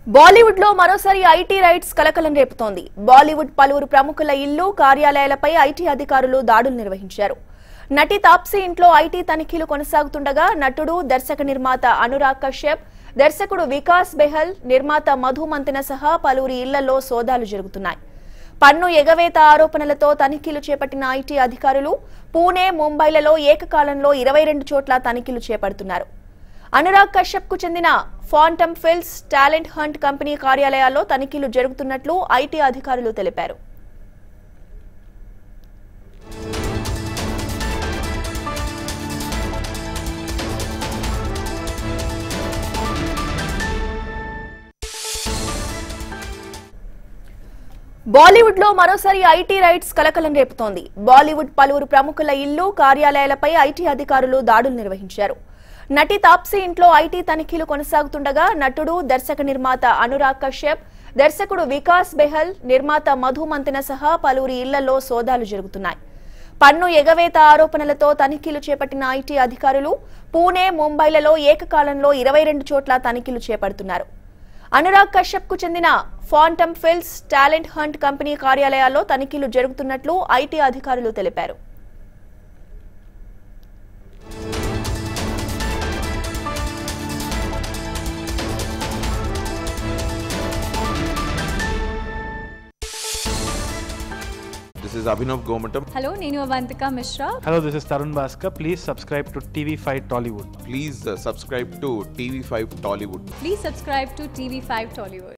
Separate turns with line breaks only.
బాలీవుడ్ లో మరోసారి IT raids కలకలం రేపుతోంది బాలీవుడ్ పలువురు ప్రముఖుల ఇల్లు కార్యాలయాలపై ఐటీ అధికారులు దాడులు నిర్వహించారు నటి తాప్సీ ఇంట్లో ఐటీ తనిఖీలు కొనసాగుతుండగా నటుడు దర్శక నిర్మాత అనురాగ్ కశ్యప్ దర్శకుడు వికాస్ బెహల్ నిర్మాత మధు మంతెన సహా పలువురి ఇళ్లలో సోదాలు జరుగుతున్నాయి పన్ను ఎగవేత ఆరోపణలతో తనిఖీలు చేపట్టిన ఐటీ అధికారులు పూణే ముంబైలలో ఏకకాలంలో ఇరవై రెండు చోట్ల తనిఖీలు చేపడుతున్నారు అనురాగ్ కశ్యప్ కు చెందిన Phantom films talent hunt company కార్యాలయాల్లో తనిఖీలు జరుగుతున్నట్లు ఐటీ అధికారులు తెలిపారు బాలీవుడ్ లో మరోసారి ఐటీ రైట్స్ కలకలం రేపుతోంది బాలీవుడ్ పలువురు ప్రముఖుల ఇల్లు కార్యాలయాలపై ఐటీ అధికారులు దాడులు నిర్వహించారు నటి తాప్సీ ఇంట్లో ఐటీ తనిఖీలు కొనసాగుతుండగా నటుడు దర్శక నిర్మాత అనురాగ్ కశ్యప్ దర్శకుడు వికాస్ బెహల్ నిర్మాత మధు మంతెన సహా పలువురి ఇళ్లలో సోదాలు జరుగుతున్నాయి పన్ను ఎగవేత ఆరోపణలతో తనిఖీలు చేపట్టిన ఐటీ అధికారులు పూణే ముంబైలలో ఏకకాలంలో ఇరవై రెండు చోట్ల తనిఖీలు చేపడుతున్నారు అనురాగ్ కశ్యప్ కు చెందిన Phantom films talent hunt company కార్యాలయాల్లో తనిఖీలు జరుగుతున్నట్లు ఐటీ అధికారులు తెలిపారు
This is Abhinav Gomatam.
Hello నేను Avantika Mishra
Hello, this is Tarun Bhaskar. Please subscribe to TV5 Tollywood.
Please uh, subscribe to TV5 Tollywood.
Please subscribe to TV five Tollywood